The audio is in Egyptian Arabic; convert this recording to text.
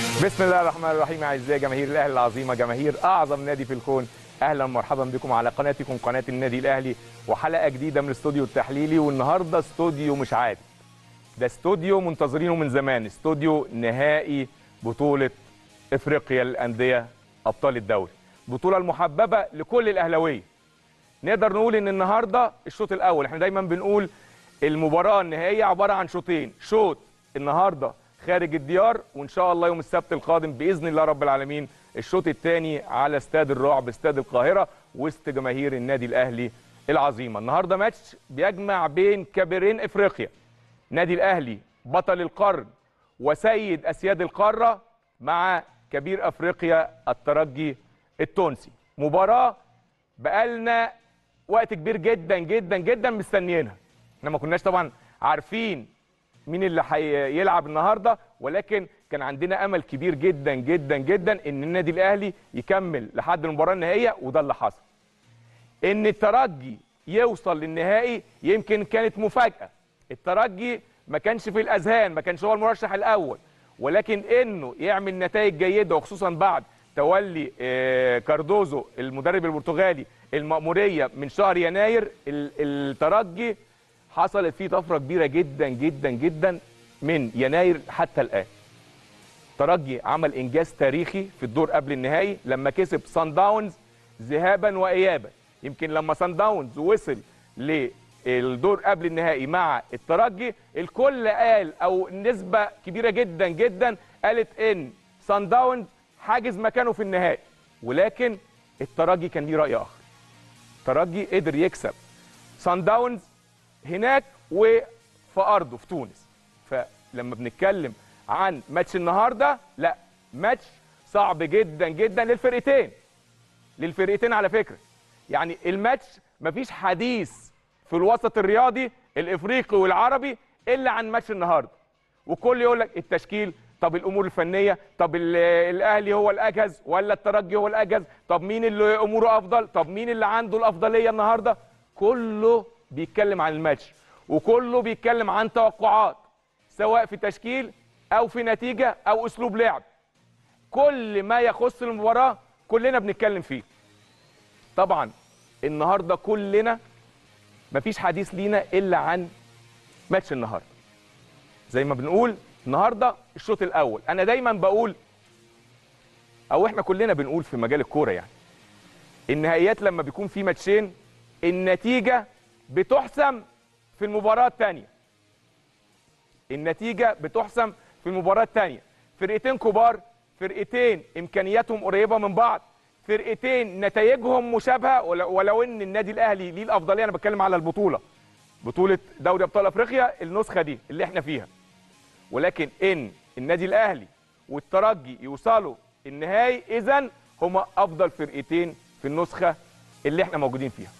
بسم الله الرحمن الرحيم اعزائي جماهير الاهلي العظيمه جماهير اعظم نادي في الكون اهلا ومرحبا بكم على قناتكم قناه النادي الاهلي وحلقه جديده من الاستوديو التحليلي والنهارده استوديو مش عادي ده استوديو منتظرينه من زمان استوديو نهائي بطوله افريقيا للانديه ابطال الدوري البطوله المحببه لكل الاهلاويه نقدر نقول ان النهارده الشوط الاول احنا دايما بنقول المباراه النهائيه عباره عن شوطين شوط النهارده خارج الديار وان شاء الله يوم السبت القادم باذن الله رب العالمين الشوط الثاني على استاد الرعب استاد القاهره وسط جماهير النادي الاهلي العظيمه النهارده ماتش بيجمع بين كبيرين افريقيا نادي الاهلي بطل القرن وسيد اسياد القاره مع كبير افريقيا الترجي التونسي مباراه بقالنا وقت كبير جدا جدا جدا مستنيينها احنا ما كناش طبعا عارفين مين اللي هيلعب النهارده ولكن كان عندنا امل كبير جدا جدا جدا ان النادي الاهلي يكمل لحد المباراه النهائيه وده اللي حصل ان الترجي يوصل للنهائي يمكن كانت مفاجاه الترجي ما كانش في الاذهان ما كانش هو المرشح الاول ولكن انه يعمل نتائج جيده وخصوصا بعد تولي آه، كاردوزو المدرب البرتغالي المأمورية من شهر يناير ال- الترجي حصلت فيه طفرة كبيرة جدا جدا جدا من يناير حتى الآن ترجي عمل إنجاز تاريخي في الدور قبل النهائي لما كسب سان داونز ذهابا وإيابا يمكن لما سان داونز وصل للدور قبل النهائي مع الترجي الكل قال أو نسبة كبيرة جدا جدا قالت إن سان داونز حاجز مكانه في النهائي ولكن الترجي كان ليه رأي آخر الترجي قدر يكسب سان داونز هناك وفي ارضه في تونس فلما بنتكلم عن ماتش النهارده لا ماتش صعب جدا جدا للفرقتين للفرقتين على فكره يعني الماتش مفيش حديث في الوسط الرياضي الافريقي والعربي الا عن ماتش النهارده وكل يقول لك التشكيل طب الامور الفنيه طب ال- الاهلي هو الاجهز ولا الترجي هو الاجهز طب مين اللي اموره افضل طب مين اللي عنده الافضليه النهارده كله بيتكلم عن الماتش وكله بيتكلم عن توقعات سواء في تشكيل او في نتيجه او اسلوب لعب كل ما يخص المباراه كلنا بنتكلم فيه طبعا النهارده كلنا مفيش حديث لينا الا عن ماتش النهارده زي ما بنقول النهارده الشوط الاول انا دايما بقول او احنا كلنا بنقول في مجال الكوره يعني النهائيات لما بيكون في ماتشين النتيجه بتحسم في المباراه الثانيه النتيجه بتحسم في المباراه الثانيه فرقتين كبار فرقتين امكانياتهم قريبه من بعض فرقتين نتائجهم مشابهه ولو ولو ان النادي الاهلي ليه الافضليه انا بتكلم على البطوله بطوله دوري ابطال افريقيا النسخه دي اللي احنا فيها ولكن ان النادي الاهلي والترجي يوصلوا النهائي اذا هما افضل فرقتين في النسخه اللي احنا موجودين فيها